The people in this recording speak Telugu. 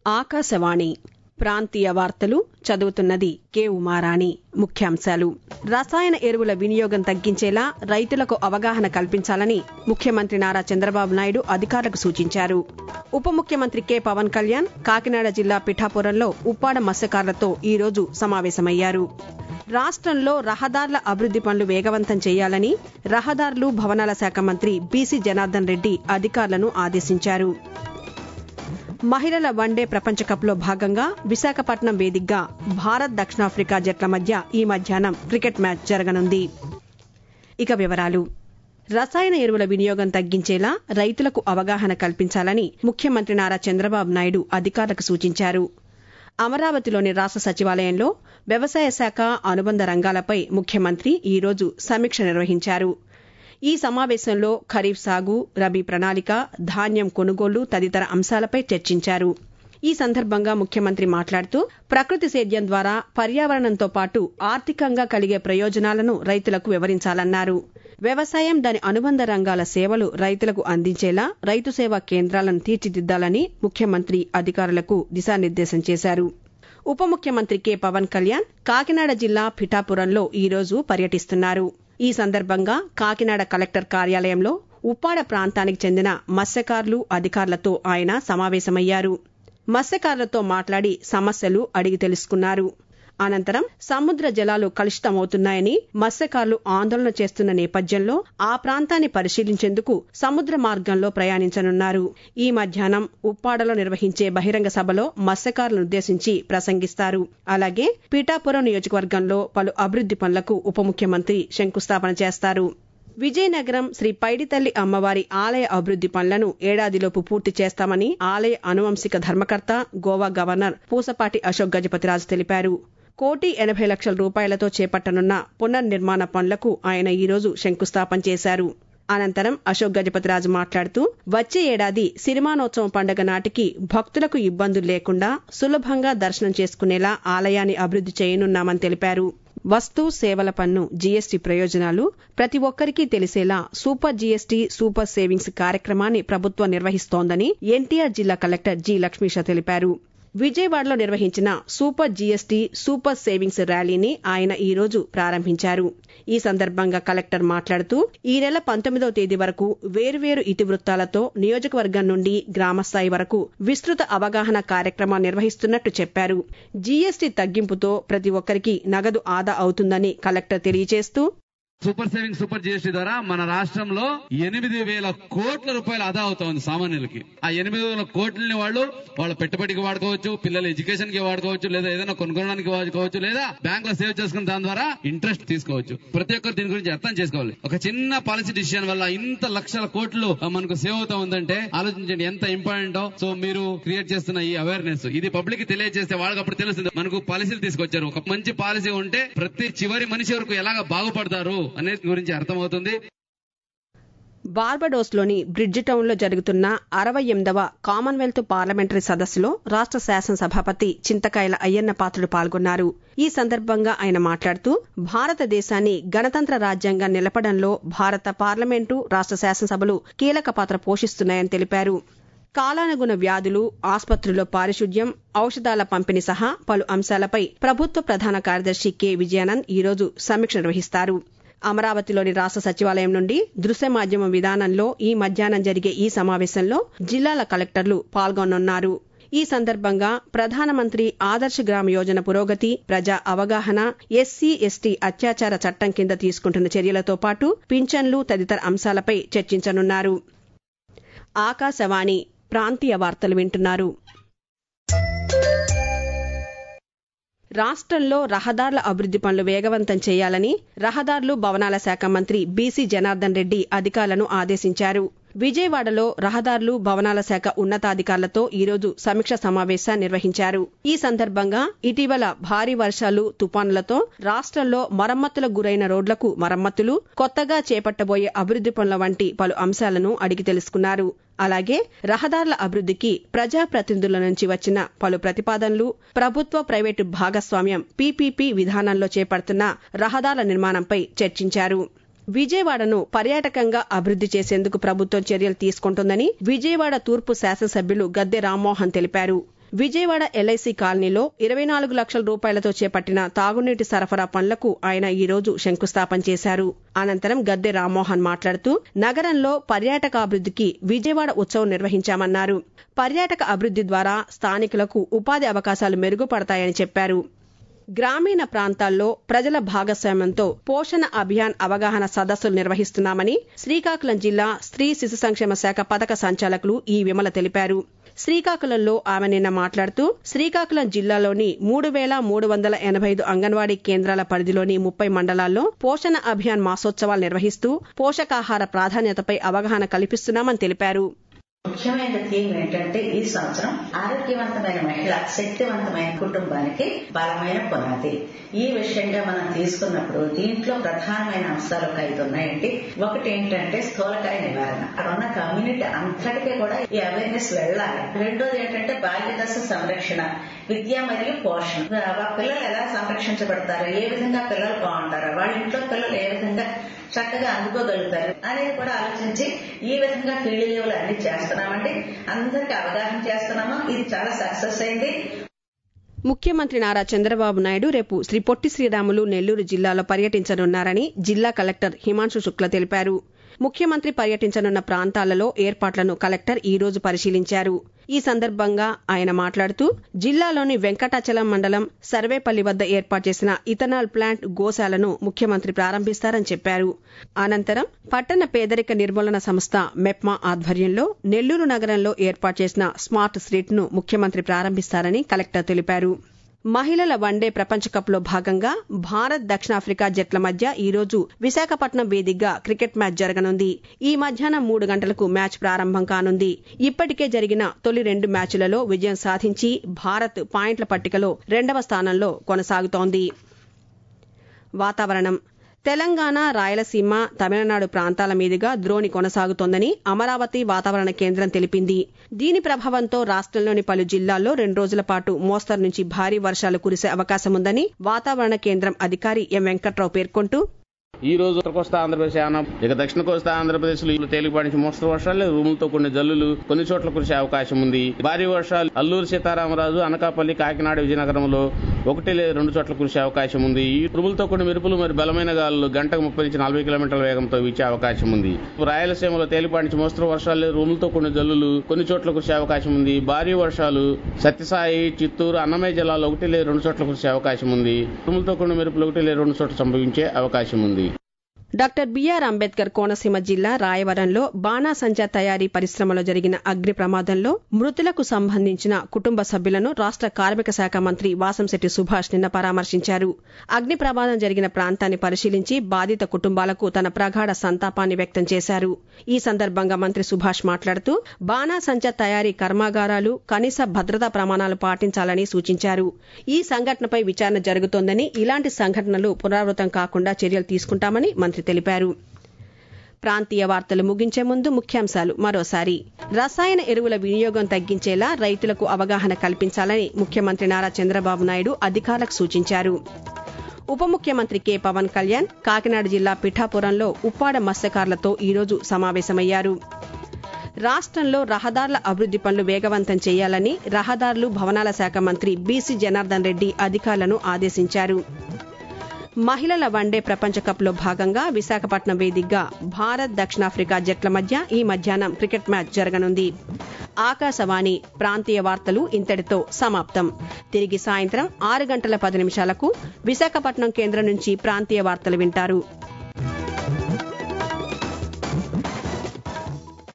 ఆకాశవాణి ప్రాంతీయ వార్తలు చదువుతున్నది కె ఉమారాణి ముఖ్యాంశాలు రసాయన ఎరువుల వినియోగం తగ్గించేలా రైతులకు అవగాహన కల్పించాలని ముఖ్యమంత్రి నారా చంద్రబాబు నాయుడు అధికారులకు సూచించారు ఉప ముఖ్యమంత్రి కె పవన్ కళ్యాణ్ కాకినాడ జిల్లా పిఠాపురంలో ఉప్పాడ మత్స్యకారులతో ఈరోజు సమావేశమయ్యారు రాష్ట్రంలో రహదారుల అభివృద్ది పనులు వేగవంతం చేయాలని రహదారులు భవనాల శాఖ మంత్రి బీసీ జనార్దన్ రెడ్డి అధికారులను ఆదేశించారు మహిళల వన్డే ప్రపంచ కప్లో భాగంగా విశాఖపట్నం వేదికగా భారత్ దక్షిణాఫ్రికా జట్ల మధ్య ఈ మధ్యాహ్నం క్రికెట్ మ్యాచ్ జరగనుంది ఇక వివరాలు రసాయన ఎరువుల వినియోగం తగ్గించేలా రైతులకు అవగాహన కల్పించాలని ముఖ్యమంత్రి నారా చంద్రబాబు నాయుడు అధికారులకు సూచించారు అమరావతిలోని రాష్ట్ర సచివాలయంలో వ్యవసాయ శాఖ అనుబంధ రంగాలపై ముఖ్యమంత్రి ఈరోజు సమీక్ష నిర్వహించారు ఈ సమావేశంలో ఖరీఫ్ సాగు రబీ ప్రణాళిక ధాన్యం కొనుగోలు తదితర అంశాలపై చర్చించారు ఈ సందర్భంగా ముఖ్యమంత్రి మాట్లాడుతూ ప్రకృతి సేద్యం ద్వారా పర్యావరణంతో పాటు ఆర్థికంగా కలిగే ప్రయోజనాలను రైతులకు వివరించాలన్నారు వ్యవసాయం దాని అనుబంధ రంగాల సేవలు రైతులకు అందించేలా రైతు సేవా కేంద్రాలను తీర్చిదిద్దాలని ముఖ్యమంత్రి అధికారులకు దిశానిర్దేశం చేశారు ఉప ముఖ్యమంత్రి కె పవన్ కళ్యాణ్ కాకినాడ జిల్లా పిఠాపురంలో ఈరోజు పర్యటిస్తున్నారు ఈ సందర్భంగా కాకినాడ కలెక్టర్ కార్యాలయంలో ఉప్పాడ ప్రాంతానికి చెందిన మత్స్యకారులు అధికారులతో ఆయన సమావేశమయ్యారు మత్స్యకారులతో మాట్లాడి సమస్యలు అడిగి తెలుసుకున్నారు అనంతరం సముద్ర జలాలు కలుషితమవుతున్నాయని మత్స్యకారులు ఆందోళన చేస్తున్న నేపథ్యంలో ఆ ప్రాంతాన్ని పరిశీలించేందుకు సముద్ర మార్గంలో ప్రయాణించనున్నారు ఈ మధ్యాహ్నం ఉప్పాడలో నిర్వహించే బహిరంగ సభలో మత్స్యకారులను ఉద్దేశించి ప్రసంగిస్తారు అలాగే పీఠాపురం నియోజకవర్గంలో పలు అభివృద్ది పనులకు ఉప ముఖ్యమంత్రి శంకుస్థాపన చేస్తారు విజయనగరం శ్రీ పైడితల్లి అమ్మవారి ఆలయ అభివృద్ది పనులను ఏడాదిలోపు పూర్తి చేస్తామని ఆలయ అనువంశిక ధర్మకర్త గోవా గవర్నర్ పూసపాటి అశోక్ గజపతిరాజు తెలిపారు కోటి ఎనభై లక్షల రూపాయలతో చేపట్టనున్న పునర్నిర్మాణ పనులకు ఆయన ఈరోజు శంకుస్థాపన చేశారు అనంతరం అశోక్ గజపతిరాజు మాట్లాడుతూ వచ్చే ఏడాది సిరిమానోత్సవం పండుగ నాటికి భక్తులకు ఇబ్బందులు లేకుండా సులభంగా దర్శనం చేసుకునేలా ఆలయాన్ని అభివృద్ది చేయనున్నామని తెలిపారు వస్తు సేవల పన్ను జీఎస్టీ ప్రయోజనాలు ప్రతి ఒక్కరికి తెలిసేలా సూపర్ జీఎస్టీ సూపర్ సేవింగ్స్ కార్యక్రమాన్ని ప్రభుత్వం నిర్వహిస్తోందని ఎన్టీఆర్ జిల్లా కలెక్టర్ జి లక్ష్మీష తెలిపారు విజయవాడలో నిర్వహించిన సూపర్ జీఎస్టీ సూపర్ సేవింగ్స్ ర్యాలీని ఆయన ఈ రోజు ప్రారంభించారు ఈ సందర్భంగా కలెక్టర్ మాట్లాడుతూ ఈ నెల పంతొమ్మిదవ తేదీ వరకు వేర్వేరు ఇతివృత్తాలతో నియోజకవర్గం నుండి గ్రామస్థాయి వరకు విస్తృత అవగాహన కార్యక్రమం నిర్వహిస్తున్నట్టు చెప్పారు జీఎస్టీ తగ్గింపుతో ప్రతి ఒక్కరికి నగదు ఆదా అవుతుందని కలెక్టర్ తెలియజేస్తూ సూపర్ సేవింగ్ సూపర్ జిఎస్టీ ద్వారా మన రాష్ట్రంలో ఎనిమిది వేల కోట్ల రూపాయలు ఆదా అవుతోంది సామాన్యులకి ఆ ఎనిమిది వేల కోట్లని వాళ్ళు వాళ్ళ పెట్టుబడికి వాడుకోవచ్చు పిల్లల ఎడ్యుకేషన్ కి వాడుకోవచ్చు లేదా ఏదైనా కొనుక్కోవడానికి వాడుకోవచ్చు లేదా బ్యాంక్ లో సేవ్ చేసుకున్న దాని ద్వారా ఇంట్రెస్ట్ తీసుకోవచ్చు ప్రతి ఒక్కరు దీని గురించి అర్థం చేసుకోవాలి ఒక చిన్న పాలసీ డిసిషన్ వల్ల ఇంత లక్షల కోట్లు మనకు సేవ్ అవుతా ఉందంటే ఆలోచించండి ఎంత ఇంపార్టెంటో సో మీరు క్రియేట్ చేస్తున్న ఈ అవేర్నెస్ ఇది పబ్లిక్ కి తెలియజేస్తే వాళ్ళకి అప్పుడు తెలుస్తుంది మనకు పాలసీలు తీసుకొచ్చారు ఒక మంచి పాలసీ ఉంటే ప్రతి చివరి మనిషి వరకు ఎలాగ బాగుపడతారు అనేది గురించి అర్థమవుతుంది బార్బడోస్లోని బ్రిడ్జ్ టౌన్లో జరుగుతున్న అరవై ఎనిమిదవ కామన్వెల్త్ పార్లమెంటరీ సదస్సులో రాష్ట్ర శాసనసభాపతి చింతకాయల అయ్యన్న పాత్రుడు పాల్గొన్నారు ఈ సందర్భంగా ఆయన మాట్లాడుతూ భారతదేశాన్ని గణతంత్ర రాజ్యాంగం నిలపడంలో భారత పార్లమెంటు రాష్ట్ర శాసనసభలు కీలక పాత్ర పోషిస్తున్నాయని తెలిపారు కాలానుగుణ వ్యాధులు ఆసుపత్రుల్లో పారిశుద్ధ్యం ఔషధాల పంపిణీ సహా పలు అంశాలపై ప్రభుత్వ ప్రధాన కార్యదర్శి కె విజయానంద్ ఈరోజు సమీక్ష నిర్వహిస్తారు అమరావతిలోని రాష్ట్ర సచివాలయం నుండి దృశ్య మాధ్యమం విధానంలో ఈ మధ్యాహ్నం జరిగే ఈ సమావేశంలో జిల్లాల కలెక్టర్లు పాల్గొనున్నారు ఈ సందర్భంగా ప్రధానమంత్రి ఆదర్శ గ్రామ యోజన పురోగతి ప్రజా అవగాహన ఎస్సీ ఎస్టీ అత్యాచార చట్టం కింద తీసుకుంటున్న చర్యలతో పాటు పింఛన్లు తదితర అంశాలపై చర్చించనున్నారు ఆకాశవాణి ప్రాంతీయ వార్తలు వింటున్నారు రాష్ట్రంలో రహదారుల అభివృద్ది పనులు వేగవంతం చేయాలని రహదారులు భవనాల శాఖ మంత్రి బీసీ జనార్దన్ రెడ్డి అధికారులను ఆదేశించారు విజయవాడలో రహదారులు భవనాల శాఖ ఉన్నతాధికారులతో ఈరోజు సమీక్ష సమావేశాన్ని నిర్వహించారు ఈ సందర్భంగా ఇటీవల భారీ వర్షాలు తుపానులతో రాష్ట్రంలో మరమ్మతులకు గురైన రోడ్లకు మరమ్మతులు కొత్తగా చేపట్టబోయే అభివృద్ది పనుల వంటి పలు అంశాలను అడిగి తెలుసుకున్నారు అలాగే రహదారుల అభివృద్దికి ప్రజాప్రతినిధుల నుంచి వచ్చిన పలు ప్రతిపాదనలు ప్రభుత్వ ప్రైవేటు భాగస్వామ్యం పీపీపీ విధానంలో చేపడుతున్న రహదారుల నిర్మాణంపై చర్చించారు విజయవాడను పర్యాటకంగా అభివృద్ది చేసేందుకు ప్రభుత్వం చర్యలు తీసుకుంటుందని విజయవాడ తూర్పు శాసనసభ్యులు గద్దె రామ్మోహన్ తెలిపారు విజయవాడ ఎల్ఐసి కాలనీలో ఇరవై నాలుగు లక్షల రూపాయలతో చేపట్టిన తాగునీటి సరఫరా పనులకు ఆయన ఈ రోజు శంకుస్థాపన చేశారు అనంతరం గద్దె రామ్మోహన్ మాట్లాడుతూ నగరంలో పర్యాటకాభివృద్ధికి విజయవాడ ఉత్సవం నిర్వహించామన్నారు పర్యాటక అభివృద్ధి ద్వారా స్థానికులకు ఉపాధి అవకాశాలు మెరుగుపడతాయని చెప్పారు గ్రామీణ ప్రాంతాల్లో ప్రజల భాగస్వామ్యంతో పోషణ అభియాన్ అవగాహన సదస్సులు నిర్వహిస్తున్నామని శ్రీకాకుళం జిల్లా స్త్రీ శిశు సంక్షేమ శాఖ పథక సంచాలకులు ఈ విమల తెలిపారు శ్రీకాకుళంలో ఆమె నిన్న మాట్లాడుతూ శ్రీకాకుళం జిల్లాలోని మూడు వేల మూడు వందల ఎనభై ఐదు అంగన్వాడీ కేంద్రాల పరిధిలోని ముప్పై మండలాల్లో పోషణ అభియాన్ మాసోత్సవాలు నిర్వహిస్తూ పోషకాహార ప్రాధాన్యతపై అవగాహన కల్పిస్తున్నామని తెలిపారు ముఖ్యమైన థీమ్ ఏంటంటే ఈ సంవత్సరం ఆరోగ్యవంతమైన మహిళ శక్తివంతమైన కుటుంబానికి బలమైన పునాది ఈ విషయంగా మనం తీసుకున్నప్పుడు దీంట్లో ప్రధానమైన అంశాలు ఒక ఐదు ఉన్నాయండి ఒకటి ఏంటంటే స్థూలకాయ నివారణ అక్కడ ఉన్న కమ్యూనిటీ అంతటికీ కూడా ఈ అవేర్నెస్ వెళ్ళాలి రెండోది ఏంటంటే బాల్య దశ సంరక్షణ విద్య మరియు పోషణ ఆ పిల్లలు ఎలా సంరక్షించబడతారు ఏ విధంగా పిల్లలు బాగుంటారు వాళ్ళ ఇంట్లో పిల్లలు ఏ విధంగా చక్కగా అందుకోగలుగుతారు అనేది కూడా ఆలోచించి ఈ విధంగా ఫీల్డ్ లెవెల్ అన్ని చేస్తున్నామండి అందరికి అవగాహన చేస్తున్నాము ఇది చాలా సక్సెస్ అయింది ముఖ్యమంత్రి నారా చంద్రబాబు నాయుడు రేపు శ్రీ పొట్టి శ్రీరాములు నెల్లూరు జిల్లాలో పర్యటించనున్నారని జిల్లా కలెక్టర్ హిమాంశు శుక్ల తెలిపారు ముఖ్యమంత్రి పర్యటించనున్న ప్రాంతాలలో ఏర్పాట్లను కలెక్టర్ ఈ రోజు పరిశీలించారు ఈ సందర్భంగా ఆయన మాట్లాడుతూ జిల్లాలోని వెంకటాచలం మండలం సర్వేపల్లి వద్ద ఏర్పాటు చేసిన ఇథనాల్ ప్లాంట్ గోశాలను ముఖ్యమంత్రి ప్రారంభిస్తారని చెప్పారు అనంతరం పట్టణ పేదరిక నిర్మూలన సంస్థ మెప్మా ఆధ్వర్యంలో నెల్లూరు నగరంలో ఏర్పాటు చేసిన స్మార్ట్ స్ట్రీట్ ను ముఖ్యమంత్రి ప్రారంభిస్తారని కలెక్టర్ తెలిపారు మహిళల వన్డే ప్రపంచ కప్ లో భాగంగా భారత్ దక్షిణాఫ్రికా జట్ల మధ్య ఈ రోజు విశాఖపట్నం వేదికగా క్రికెట్ మ్యాచ్ జరగనుంది ఈ మధ్యాహ్నం మూడు గంటలకు మ్యాచ్ ప్రారంభం కానుంది ఇప్పటికే జరిగిన తొలి రెండు మ్యాచ్లలో విజయం సాధించి భారత్ పాయింట్ల పట్టికలో రెండవ స్థానంలో కొనసాగుతోంది వాతావరణం తెలంగాణ రాయలసీమ తమిళనాడు ప్రాంతాల మీదుగా ద్రోణి కొనసాగుతోందని అమరావతి వాతావరణ కేంద్రం తెలిపింది దీని ప్రభావంతో రాష్ట్రంలోని పలు జిల్లాల్లో రెండు రోజుల పాటు మోస్తరు నుంచి భారీ వర్షాలు కురిసే అవకాశముందని వాతావరణ కేంద్రం అధికారి ఎం వెంకట్రావు పేర్కొంటూ ఈ రోజు ఉత్తర కోస్తా ఆంధ్రప్రదేశ్ యానం ఇక దక్షిణ కోస్తా ఆంధ్రప్రదేశ్ లో తేలికపాటి నుంచి మోస్తరు వర్షాలు ఉరుములతో కొన్ని జల్లులు కొన్ని చోట్ల కురిసే అవకాశం ఉంది భారీ వర్షాలు అల్లూరు సీతారామరాజు అనకాపల్లి కాకినాడ విజయనగరంలో ఒకటి లేదా రెండు చోట్ల కురిసే అవకాశం ఉంది ఈ ఉరుములతో కొన్ని మెరుపులు మరి బలమైన గాలులు గంటకు ముప్పై నుంచి నలభై కిలోమీటర్ల వేగంతో వీచే అవకాశం ఉంది రాయలసీమలో తేలిపాటి నుంచి మోస్తరు వర్షాలు లేదా ఉరుములతో కొన్ని జల్లులు కొన్ని చోట్ల కురిసే అవకాశం ఉంది భారీ వర్షాలు సత్యసాయి చిత్తూరు అన్నమయ్య జిల్లాలో ఒకటి లేదా రెండు చోట్ల కురిసే అవకాశం ఉంది ఉరుములతో కొన్ని మెరుపులు ఒకటి లేదా రెండు చోట్ల సంభవించే అవకాశం ఉంది డాక్టర్ బిఆర్ అంబేద్కర్ కోనసీమ జిల్లా రాయవరంలో బాణాసంచా తయారీ పరిశ్రమలో జరిగిన అగ్ని ప్రమాదంలో మృతులకు సంబంధించిన కుటుంబ సభ్యులను రాష్ట కార్మిక శాఖ మంత్రి వాసంశెట్టి సుభాష్ నిన్న పరామర్శించారు అగ్ని ప్రమాదం జరిగిన ప్రాంతాన్ని పరిశీలించి బాధిత కుటుంబాలకు తన ప్రగాఢ సంతాపాన్ని వ్యక్తం చేశారు ఈ సందర్భంగా మంత్రి సుభాష్ మాట్లాడుతూ బాణాసంచా తయారీ కర్మాగారాలు కనీస భద్రతా ప్రమాణాలు పాటించాలని సూచించారు ఈ సంఘటనపై విచారణ జరుగుతోందని ఇలాంటి సంఘటనలు పునరావృతం కాకుండా చర్యలు తీసుకుంటామని మంత్రి తెలిపారు ప్రాంతీయ వార్తలు ముగించే ముందు ముఖ్యాంశాలు మరోసారి రసాయన ఎరువుల వినియోగం తగ్గించేలా రైతులకు అవగాహన కల్పించాలని ముఖ్యమంత్రి నారా చంద్రబాబు నాయుడు అధికారులకు సూచించారు ఉప ముఖ్యమంత్రి కె పవన్ కళ్యాణ్ కాకినాడ జిల్లా పిఠాపురంలో ఉప్పాడ మత్స్యకారులతో ఈరోజు సమావేశమయ్యారు రాష్ట్రంలో రహదారుల అభివృద్ది పనులు వేగవంతం చేయాలని రహదారులు భవనాల శాఖ మంత్రి బీసీ జనార్దన్ రెడ్డి అధికారులను ఆదేశించారు మహిళల వన్డే ప్రపంచ కప్ లో భాగంగా విశాఖపట్నం వేదికగా భారత్ దక్షిణాఫ్రికా జట్ల మధ్య ఈ మధ్యాహ్నం క్రికెట్ మ్యాచ్ జరగనుంది ఆకాశవాణి ప్రాంతీయ వార్తలు ఇంతటితో సమాప్తం తిరిగి సాయంత్రం ఆరు గంటల పది నిమిషాలకు విశాఖపట్నం కేంద్రం నుంచి ప్రాంతీయ వార్తలు వింటారు